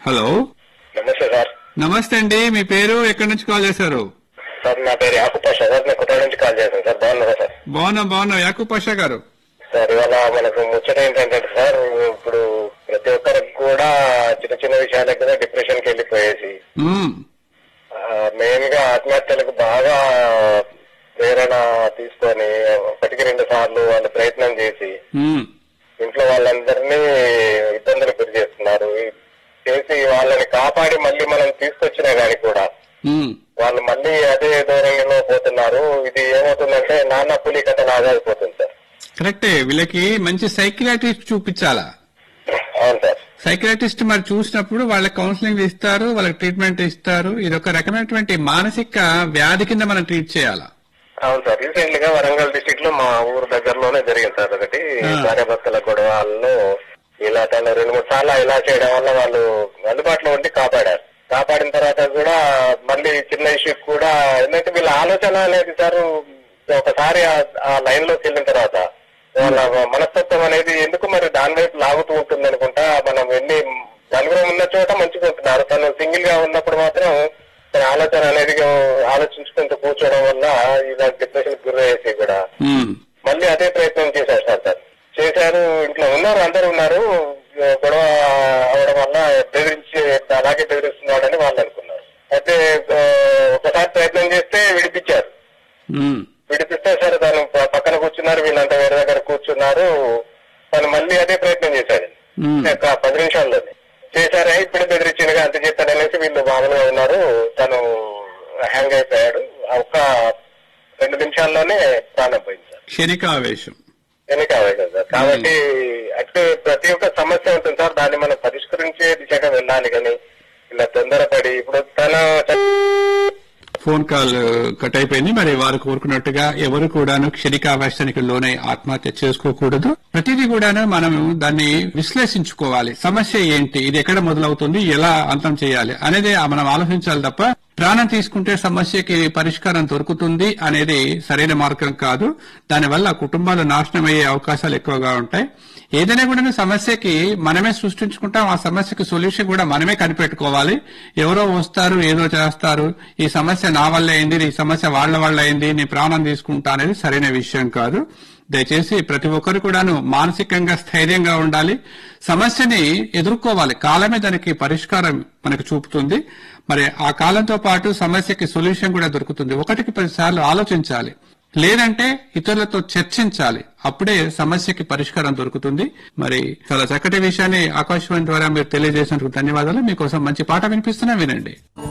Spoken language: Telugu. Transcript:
హలో నమస్తే సార్ నమస్తే అండి మీ పేరు ఎక్కడి నుంచి కాల్ చేశారు సార్ నా పేరు యాకుబ్ పాషా సార్ నేను కుట్ర నుంచి కాల్ చేశాను సార్ బాగున్నారా సార్ బాగున్నా బాగున్నా యాకూబ్ పాషా గారు సార్ ఇవాళ మనకు ముచ్చట ఏంటంటే సార్ ఇప్పుడు ప్రతి ఒక్కరికి కూడా చిన్న చిన్న విషయాల దగ్గర డిప్రెషన్ కి వెళ్ళిపోయేసి మ్మ్. మెయిన్ గా ఆత్మహత్యలకు బాగా ప్రేరణ తీసుకొని ఒకటికి రెండు సార్లు వాళ్ళు ప్రయత్నం చేసి మ్మ్. ఇంట్లో వాళ్ళందరినీ ఇబ్బందులు గురి చేస్తున్నారు చేసి వాళ్ళని కాపాడి మళ్ళీ మనం తీసుకొచ్చినా గానీ కూడా మ్మ్. వాళ్ళు మళ్ళీ అదే ధోరణిలో పోతున్నారు ఇది ఏమవుతుందంటే నాన్న పులి కథ లాగా అయిపోతుంది సార్ కరెక్టే వీళ్ళకి మంచి సైకియాట్రిస్ట్ చూపించాలా అవును సార్ సైకియాట్రిస్ట్ మరి చూసినప్పుడు వాళ్ళకి కౌన్సిలింగ్ ఇస్తారు వాళ్ళకి ట్రీట్మెంట్ ఇస్తారు ఇది ఒక రకమైనటువంటి మానసిక వ్యాధి కింద మనం ట్రీట్ చేయాలా అవును సార్ రీసెంట్ గా వరంగల్ డిస్టిక్ లో మా ఊరు దగ్గరలోనే జరిగింది సార్ ఒకటి ఆ. భార్యాభర్తల గొడవల్లో ఇలా తను రెండు మూడు సార్లు ఇలా చేయడం వల్ల వాళ్ళు అందుబాటులో ఉండి కాపాడారు కాపాడిన తర్వాత కూడా మళ్ళీ చిన్న ఇష్యూ కూడా ఎందుకంటే వీళ్ళ ఆలోచన అనేది సార్ ఒకసారి ఆ- ఆ లైన్ లోకి వెళ్ళిన తర్వాత వాళ్ళ మనస్తత్వం అనేది ఎందుకు మరి దాని వైపు లాగుతూ ఉంటుంది అనుకుంటా మనం ఎన్ని నలుగురు ఉన్న చోట మంచిగా ఉంటున్నారు తను సింగిల్ గా ఉన్నప్పుడు మాత్రం తన ఆలోచన అనేది ఆలోచించుకుంటూ కూర్చోవడం వల్ల ఇలా డిప్రెషన్ గురయ్యేసి కూడా మ్మ్. మళ్ళీ అదే ప్రయత్నం చేశారు సార్ సార్ చేశారు ఇంట్లో ఉన్నారు అందరూ ఉన్నారు గొడవ అవడం వల్ల బెదిరించి అలాగే బెదిరిస్తున్నాడని వాళ్ళు అనుకున్నారు అయితే ఆ, ఒకసారి ప్రయత్నం చేస్తే విడిపించారు మ్మ్. విడిపిస్తే సరే తను ప- పక్కన కూర్చున్నారు వీళ్ళంతా వేరే దగ్గర కూర్చున్నారు తను మళ్ళీ అదే ప్రయత్నం చేశాడు మ్మ్. ఒక పది నిమిషాల్లోనే చేశారా ఇప్పుడు బెదిరించినగా అంత చేస్తాడనేసి వీళ్ళు మామూలుగా ఉన్నారు తను హ్యాంగ్ అయిపోయాడు ఆ ఒక్క రెండు నిమిషాల్లోనే ప్రాణం పోయింది సార్ క్షణిక ఆవేశం వెనక కదా సార్ కాబట్టి అంటే ప్రతి ఒక్క సమస్య ఉంటుంది సార్ దాన్ని మనం పరిష్కరించే దిశగా వెళ్ళాలి కానీ ఇలా తొందరపడి ఇప్పుడు తన ఫోన్ కాల్ కట్ అయిపోయింది మరి వారు కోరుకున్నట్టుగా ఎవరు కూడాను క్షణికావేశానికి లోనై ఆత్మహత్య చేసుకోకూడదు ప్రతిదీ కూడాను మనం దాన్ని విశ్లేషించుకోవాలి సమస్య ఏంటి ఇది ఎక్కడ మొదలవుతుంది ఎలా అంతం చేయాలి అనేది మనం ఆలోచించాలి తప్ప ప్రాణం తీసుకుంటే సమస్యకి పరిష్కారం దొరుకుతుంది అనేది సరైన మార్గం కాదు దానివల్ల కుటుంబాలు నాశనం అయ్యే అవకాశాలు ఎక్కువగా ఉంటాయి ఏదైనా కూడా సమస్యకి మనమే సృష్టించుకుంటాం ఆ సమస్యకి సొల్యూషన్ కూడా మనమే కనిపెట్టుకోవాలి ఎవరో వస్తారు ఏదో చేస్తారు ఈ సమస్య నా వల్ల అయింది ఈ సమస్య వాళ్ళ వల్ల అయింది నీ ప్రాణం తీసుకుంటా అనేది సరైన విషయం కాదు దయచేసి ప్రతి ఒక్కరు కూడాను మానసికంగా స్థైర్యంగా ఉండాలి సమస్యని ఎదుర్కోవాలి కాలమే దానికి పరిష్కారం మనకు చూపుతుంది మరి ఆ కాలంతో పాటు సమస్యకి సొల్యూషన్ కూడా దొరుకుతుంది ఒకటికి పది సార్లు ఆలోచించాలి లేదంటే ఇతరులతో చర్చించాలి అప్పుడే సమస్యకి పరిష్కారం దొరుకుతుంది మరి చాలా చక్కటి విషయాన్ని ఆకాశవాణి ద్వారా మీరు తెలియజేసినందుకు ధన్యవాదాలు మీకోసం మంచి పాట వినిపిస్తున్నా వినండి